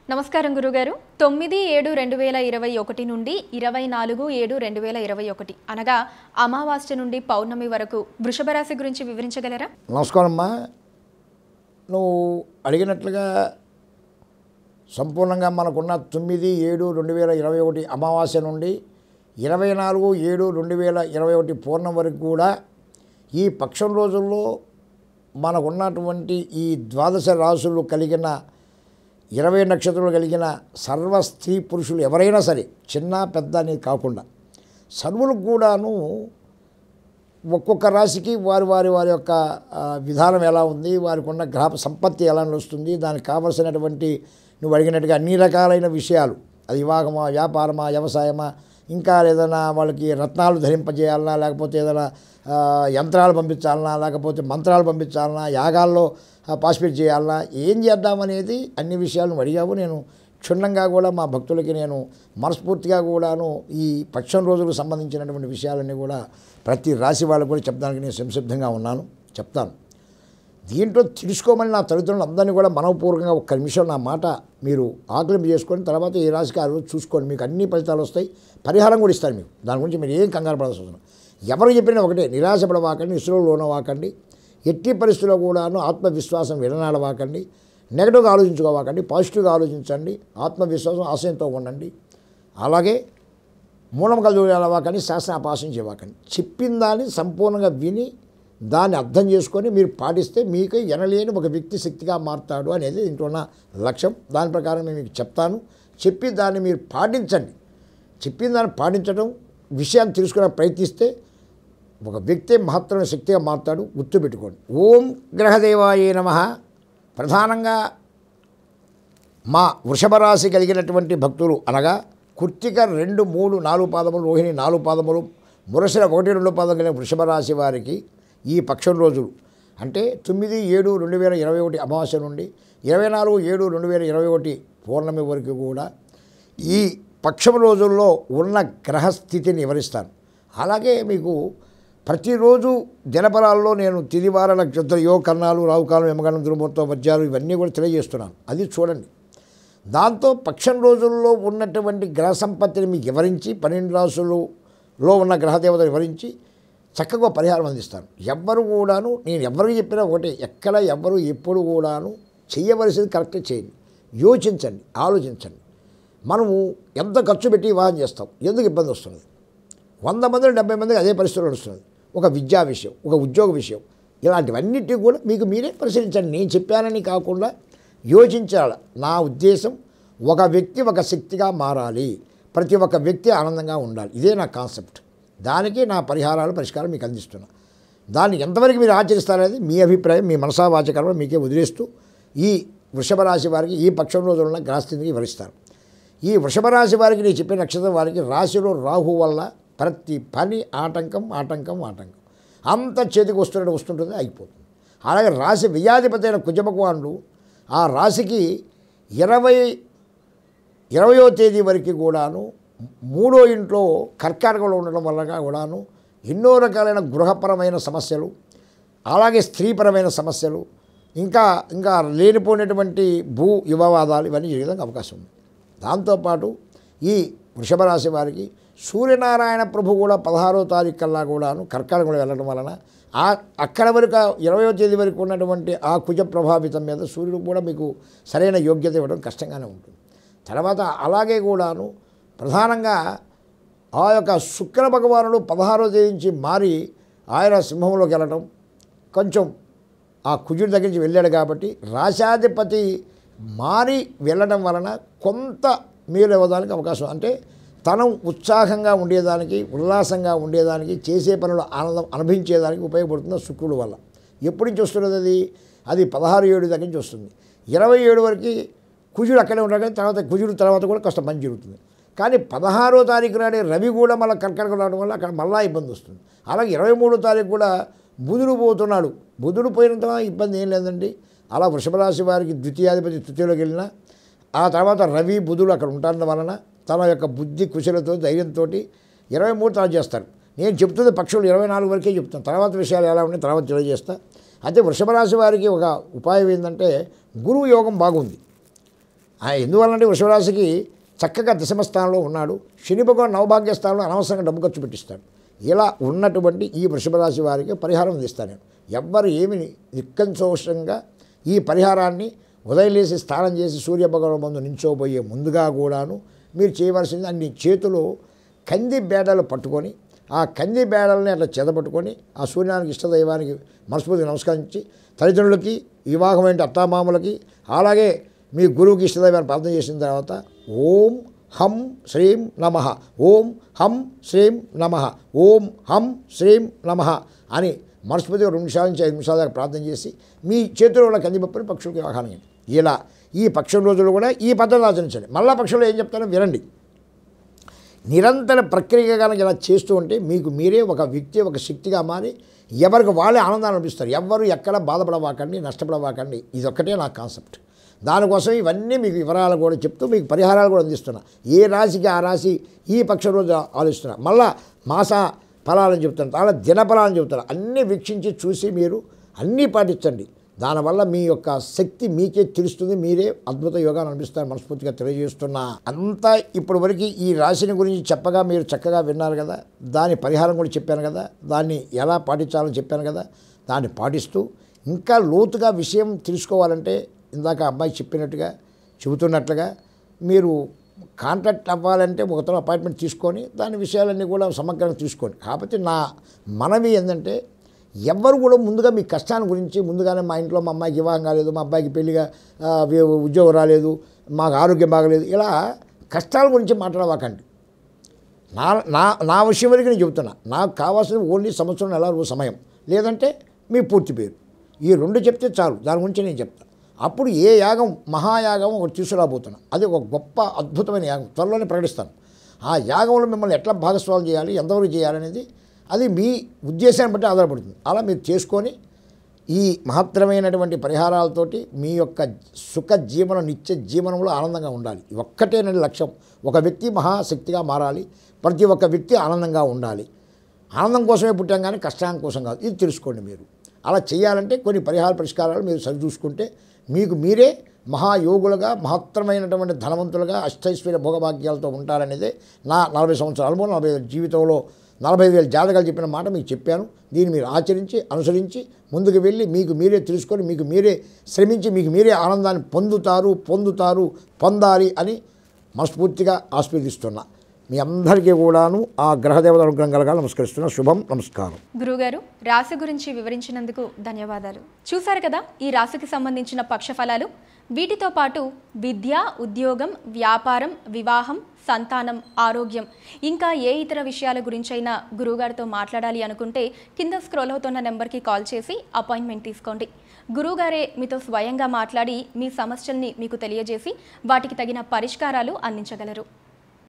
నమస్కారం గురుగారు తొమ్మిది ఏడు రెండు వేల ఇరవై ఒకటి నుండి ఇరవై నాలుగు ఏడు రెండు వేల ఇరవై ఒకటి అనగా అమావాస్య నుండి పౌర్ణమి వరకు వృషభ రాశి గురించి వివరించగలరా నమస్కారం అమ్మా నువ్వు అడిగినట్లుగా సంపూర్ణంగా మనకున్న తొమ్మిది ఏడు రెండు వేల ఇరవై ఒకటి అమావాస్య నుండి ఇరవై నాలుగు ఏడు రెండు వేల ఇరవై ఒకటి పూర్ణం వరకు కూడా ఈ పక్షం రోజుల్లో మనకున్నటువంటి ఈ ద్వాదశ రాసులు కలిగిన ఇరవై నక్షత్రాలు కలిగిన సర్వ స్త్రీ పురుషులు ఎవరైనా సరే చిన్న పెద్ద అని కాకుండా సర్వులకు కూడాను ఒక్కొక్క రాశికి వారి వారి వారి యొక్క ఆ, విధానం ఎలా ఉంది వారికి ఉన్న గ్రహ సంపత్తి ఎలా నడుస్తుంది దానికి కావలసినటువంటి నువ్వు అడిగినట్టుగా అన్ని రకాలైన విషయాలు అది వివాహమా వ్యాపారమా వ్యవసాయమా ఇంకా ఏదైనా వాళ్ళకి రత్నాలు ధరింపజేయాలన్నా లేకపోతే ఏదైనా ఆ, యంత్రాలు పంపించాలన్నా లేకపోతే మంత్రాలు పంపించాలన్నా యాగాల్లో పార్టిసిపేట్ చేయాలన్నా ఏం చేద్దామనేది అన్ని విషయాలు నువ్వు అడిగావు నేను క్షుణ్ణంగా కూడా మా భక్తులకి నేను మనస్ఫూర్తిగా కూడాను ఈ పక్షం రోజులకు సంబంధించినటువంటి విషయాలన్నీ కూడా ప్రతి రాశి వాళ్ళకు కూడా చెప్పడానికి నేను సంసిద్ధంగా ఉన్నాను చెప్తాను దీంట్లో తెలుసుకోమని నా తల్లిదండ్రులు అందరినీ కూడా మనవపూర్వకంగా ఒక్క నిమిషం నా మాట మీరు ఆకలింపు చేసుకొని తర్వాత ఏ రాశికి ఆ రోజు చూసుకోండి మీకు అన్ని ఫలితాలు వస్తాయి పరిహారం కూడా ఇస్తారు మీకు దాని గురించి మీరు ఏం కంగారు పడాల్సి అవసరం లేదు. ఎవరు చెప్పినా ఒకటే నిరాశపడవాకండి ఇసులో లోనవాకండి ఎట్టి పరిస్థితుల్లో కూడాను ఆత్మవిశ్వాసం విడనాడవాకండి నెగటివ్గా ఆలోచించుకోవాకండి పాజిటివ్గా ఆలోచించండి ఆత్మవిశ్వాసం ఆశయంతో ఉండండి అలాగే మూలం కలవాకండి శాస్త్రం అపాసం చేయవాకండి చెప్పిన దాన్ని సంపూర్ణంగా విని దాన్ని అర్థం చేసుకొని మీరు పాటిస్తే మీకు ఎనలేని ఒక వ్యక్తి శక్తిగా మారుతాడు అనేది దీంట్లో ఉన్న లక్ష్యం దాని ప్రకారం నేను మీకు చెప్తాను చెప్పి దాన్ని మీరు పాటించండి చెప్పిన దాన్ని పాటించడం విషయాన్ని తెలుసుకునే ప్రయత్నిస్తే ఒక వ్యక్తి మహత్తరమైన శక్తిగా మారుతాడు గుర్తుపెట్టుకోండి ఓం గ్రహదేవాయ నమ ప్రధానంగా మా వృషభ రాశి కలిగినటువంటి భక్తులు అనగా కుర్తిక రెండు మూడు నాలుగు పాదములు రోహిణి నాలుగు పాదములు మురసర ఒకటి రెండు పాదం కలిగిన వృషభ రాశి వారికి ఈ పక్షం రోజులు అంటే తొమ్మిది ఏడు రెండు వేల ఇరవై ఒకటి అమావాస్య నుండి ఇరవై నాలుగు ఏడు రెండు వేల ఇరవై ఒకటి పౌర్ణమి వరకు కూడా ఈ పక్షం రోజుల్లో ఉన్న గ్రహస్థితిని వివరిస్తాను అలాగే మీకు ప్రతిరోజు దినఫలాల్లో నేను తిదివార నక్షత్ర యోగ కర్ణాలు రావుకాలం యమగణం దుర్మూర్తం వజ్రాలు ఇవన్నీ కూడా తెలియజేస్తున్నాను అది చూడండి దాంతో పక్షం రోజుల్లో ఉన్నటువంటి గ్రహ సంపత్తిని మీకు వివరించి పన్నెండు రాసులలో ఉన్న గ్రహదేవతలు వివరించి చక్కగా పరిహారం అందిస్తాను ఎవ్వరు కూడాను నేను ఎవరికి చెప్పినా ఒకటే ఎక్కడ ఎవ్వరు ఎప్పుడు కూడాను చేయవలసింది కరెక్ట్గా చేయండి యోచించండి ఆలోచించండి మనము ఎంత ఖర్చు పెట్టి వివాహం చేస్తాం ఎందుకు ఇబ్బంది వస్తుంది వంద మంది డెబ్బై మందికి అదే పరిస్థితులు నడుస్తుంది ఒక విద్యా విషయం ఒక ఉద్యోగ విషయం ఇలాంటివన్నిటి కూడా మీకు మీరే పరిశీలించండి నేను చెప్పానని కాకుండా యోచించాలి నా ఉద్దేశం ఒక వ్యక్తి ఒక శక్తిగా మారాలి ప్రతి ఒక్క వ్యక్తి ఆనందంగా ఉండాలి ఇదే నా కాన్సెప్ట్ దానికి నా పరిహారాలు పరిష్కారం మీకు అందిస్తున్నా దాన్ని ఎంతవరకు మీరు ఆచరిస్తారనేది మీ అభిప్రాయం మీ మనసా వాచకరం మీకే వదిలేస్తూ ఈ వృషభ రాశి వారికి ఈ పక్షం రోజులు ఉన్న గ్రహస్థితిని వివరిస్తారు ఈ వృషభ రాశి వారికి నేను చెప్పిన నక్షత్రం వారికి రాశిలో రాహు వల్ల ప్రతి పని ఆటంకం ఆటంకం ఆటంకం అంత చేతికి వస్తున్నట్టు వస్తుంటుంది అయిపోతుంది అలాగే రాశి వ్యయాధిపతి అయిన కుజభగవానుడు ఆ రాశికి ఇరవై ఇరవయో తేదీ వరకు కూడాను మూడో ఇంట్లో కర్కాటకంలో ఉండడం వల్ల కూడాను ఎన్నో రకాలైన గృహపరమైన సమస్యలు అలాగే స్త్రీపరమైన సమస్యలు ఇంకా ఇంకా లేనిపోయినటువంటి భూ యువవాదాలు ఇవన్నీ జరిగేదానికి అవకాశం ఉంది దాంతోపాటు ఈ వృషభ రాశి వారికి సూర్యనారాయణ ప్రభు కూడా పదహారో తారీఖు కల్లా కూడాను కర్కాటకంలో వెళ్ళడం వలన ఆ అక్కడ వరకు ఇరవయో తేదీ వరకు ఉన్నటువంటి ఆ కుజ ప్రభావితం మీద సూర్యుడు కూడా మీకు సరైన యోగ్యత ఇవ్వడం కష్టంగానే ఉంటుంది తర్వాత అలాగే కూడాను ప్రధానంగా ఆ యొక్క శుక్ర భగవానుడు పదహారో తేదీ నుంచి మారి ఆయన సింహంలోకి వెళ్ళడం కొంచెం ఆ కుజుడి దగ్గర నుంచి వెళ్ళాడు కాబట్టి రాశాధిపతి మారి వెళ్ళడం వలన కొంత మేలు ఇవ్వడానికి అవకాశం అంటే తనం ఉత్సాహంగా ఉండేదానికి ఉల్లాసంగా ఉండేదానికి చేసే పనులు ఆనందం అనుభవించేదానికి ఉపయోగపడుతుంది ఆ శుక్రుడు వల్ల ఎప్పటి నుంచి వస్తున్నది అది అది పదహారు ఏడు దగ్గర నుంచి వస్తుంది ఇరవై ఏడు వరకు కుజుడు అక్కడే ఉంటాడు కానీ తర్వాత కుజుడు తర్వాత కూడా కాస్త మంచి జరుగుతుంది కానీ పదహారో తారీఖు నాడే రవి కూడా మళ్ళీ కర్కటకం రావడం వల్ల అక్కడ మళ్ళా ఇబ్బంది వస్తుంది అలాగే ఇరవై మూడో తారీఖు కూడా బుధుడు పోతున్నాడు బుధుడు పోయినంత ఇబ్బంది ఏం లేదండి అలా వృషభ రాశి వారికి ద్వితీయాధిపతి తృతీయలోకి వెళ్ళినా ఆ తర్వాత రవి బుధుడు అక్కడ ఉండడం వలన తన యొక్క బుద్ధి కుశలతో ధైర్యంతో ఇరవై మూడు తర్వాత చేస్తారు నేను చెప్తుంది పక్షులు ఇరవై నాలుగు వరకే చెప్తాను తర్వాత విషయాలు ఎలా ఉన్నాయి తర్వాత తెలియజేస్తా అయితే వృషభ రాశి వారికి ఒక ఉపాయం ఏంటంటే గురువు యోగం బాగుంది ఆ ఎందువల్లంటే వృషభరాశికి చక్కగా దశమ స్థానంలో ఉన్నాడు శని భగవాన్ నవభాగ్య స్థానంలో అనవసరంగా డబ్బు ఖర్చు పెట్టిస్తాడు ఇలా ఉన్నటువంటి ఈ వృషభ రాశి వారికి పరిహారం అందిస్తాను నేను ఎవ్వరు ఏమి నిక్కంచోషంగా ఈ పరిహారాన్ని ఉదయం లేసి స్నానం చేసి సూర్యభగవాన్ ముందు నించోబోయే ముందుగా కూడాను మీరు చేయవలసింది అన్ని చేతులు కంది బేడలు పట్టుకొని ఆ కంది బేడల్ని అట్లా చెదపట్టుకొని ఆ సూర్యానికి ఇష్టదైవానికి మనస్ఫూర్తిగా నమస్కరించి తల్లిదండ్రులకి వివాహమైన అత్తామామలకి అలాగే మీ గురువుకి ఇష్టదైవాన్ని ప్రార్థన చేసిన తర్వాత ఓం హం శ్రీం నమ ఓం హం శ్రీం నమ ఓం హం శ్రీం నమ అని మనస్ఫూర్తిగా రెండు నిమిషాల నుంచి ఐదు నిమిషాల దాకా ప్రార్థన చేసి మీ చేతిలో ఉన్న కందిపప్పుని పక్షులకి ఆహారం ఇవ్వండి. ఇలా ఈ పక్షుల రోజులు కూడా ఈ పద్ధతి ఆచరించండి మళ్ళా పక్షులు ఏం చెప్తారో వినండి నిరంతర ప్రక్రియ కనుక ఇలా చేస్తూ ఉంటే మీకు మీరే ఒక వ్యక్తి ఒక శక్తిగా మారి ఎవరికి వాళ్ళే ఆనందాన్ని అనిపిస్తారు ఎవరు ఎక్కడ బాధపడవాకండి నష్టపడవాకండి ఇది ఒక్కటే నా కాన్సెప్ట్ దానికోసం ఇవన్నీ మీకు వివరాలు కూడా చెప్తూ మీకు పరిహారాలు కూడా అందిస్తున్నా ఏ రాశికి ఆ రాశి ఈ పక్ష రోజు ఆలోచిస్తున్నా మళ్ళా మాస ఫలాలను చెప్తున్నా అలా దిన ఫలాలను చెప్తున్నా అన్నీ వీక్షించి చూసి మీరు అన్నీ పాటించండి దానివల్ల మీ యొక్క శక్తి మీకే తెలుస్తుంది మీరే అద్భుత యోగాన్ని అనిపిస్తారు మనస్ఫూర్తిగా తెలియజేస్తున్నా అంతా ఇప్పటి వరకు ఈ రాశిని గురించి చెప్పగా మీరు చక్కగా విన్నారు కదా దాని పరిహారం కూడా చెప్పాను కదా దాన్ని ఎలా పాటించాలని చెప్పాను కదా దాన్ని పాటిస్తూ ఇంకా లోతుగా విషయం తెలుసుకోవాలంటే ఇందాక అబ్బాయి చెప్పినట్టుగా చెబుతున్నట్లుగా మీరు కాంటాక్ట్ అవ్వాలంటే ఒకతో అపాయింట్మెంట్ తీసుకొని దాని విషయాలన్నీ కూడా సమగ్రంగా తీసుకోండి కాకపోతే నా మనవి ఏంటంటే ఎవ్వరు కూడా ముందుగా మీ కష్టాన్ని గురించి ముందుగానే మా ఇంట్లో మా అమ్మాయికి వివాహం కాలేదు మా అబ్బాయికి పెళ్లిగా ఆ, వి- ఉద్యోగం రాలేదు మాకు ఆరోగ్యం బాగలేదు ఇలా కష్టాల గురించి మాట్లాడవాకండి నా నా నా విషయం వరకు నేను చెబుతున్నా నాకు కావాల్సిన ఓన్లీ సంవత్సరం నెల రోజు సమయం లేదంటే మీ పూర్తి పేరు ఈ రెండు చెప్తే చాలు దాని గురించి నేను చెప్తాను అప్పుడు ఏ యాగం మహాయాగం ఒకటి తీసుకురాబోతున్నా అది ఒక గొప్ప అద్భుతమైన యాగం త్వరలోనే ప్రకటిస్తాను ఆ యాగంలో మిమ్మల్ని ఎట్లా భాగస్వామ్యం చేయాలి ఎంతవరకు చేయాలనేది అది మీ ఉద్దేశాన్ని బట్టి ఆధారపడుతుంది అలా మీరు చేసుకొని ఈ మహత్తరమైనటువంటి పరిహారాలతోటి మీ యొక్క సుఖ జీవన నిత్య జీవనంలో ఆనందంగా ఉండాలి ఇది ఒక్కటే నేను లక్ష్యం ఒక వ్యక్తి మహాశక్తిగా మారాలి ప్రతి ఒక్క వ్యక్తి ఆనందంగా ఉండాలి ఆనందం కోసమే పుట్టాం కానీ కష్టాం కోసం కాదు ఇది తెలుసుకోండి మీరు అలా చేయాలంటే కొన్ని పరిహార పరిష్కారాలు మీరు సరిచూసుకుంటే మీకు మీరే మహాయోగులుగా మహత్తరమైనటువంటి ధనవంతులుగా అష్టైశ్వర్య భోగభాగ్యాలతో ఉంటారనేదే నా నలభై సంవత్సరాల అనుభవం నలభై ఐదు జీవితంలో నలభై వేల జాతకాలు చెప్పిన మాట మీకు చెప్పాను దీన్ని మీరు ఆచరించి అనుసరించి ముందుకు వెళ్ళి మీకు మీరే తెలుసుకొని మీకు మీరే శ్రమించి మీకు మీరే ఆనందాన్ని పొందుతారు పొందుతారు పొందాలి అని మనస్ఫూర్తిగా ఆస్వాదిస్తున్నా మీ అందరికీ కూడాను ఆ గ్రహదేవత అనుగ్రహం కలగాలి నమస్కరిస్తున్నా శుభం నమస్కారం గురుగారు రాశి గురించి వివరించినందుకు ధన్యవాదాలు చూశారు కదా ఈ రాశికి సంబంధించిన పక్ష ఫలాలు వీటితో పాటు విద్య ఉద్యోగం వ్యాపారం వివాహం సంతానం ఆరోగ్యం ఇంకా ఏ ఇతర విషయాల గురించైనా గురువుగారితో మాట్లాడాలి అనుకుంటే కింద స్క్రోల్ అవుతున్న నెంబర్కి కాల్ చేసి అపాయింట్మెంట్ తీసుకోండి గురువుగారే మీతో స్వయంగా మాట్లాడి మీ సమస్యల్ని మీకు తెలియజేసి వాటికి తగిన పరిష్కారాలు అందించగలరు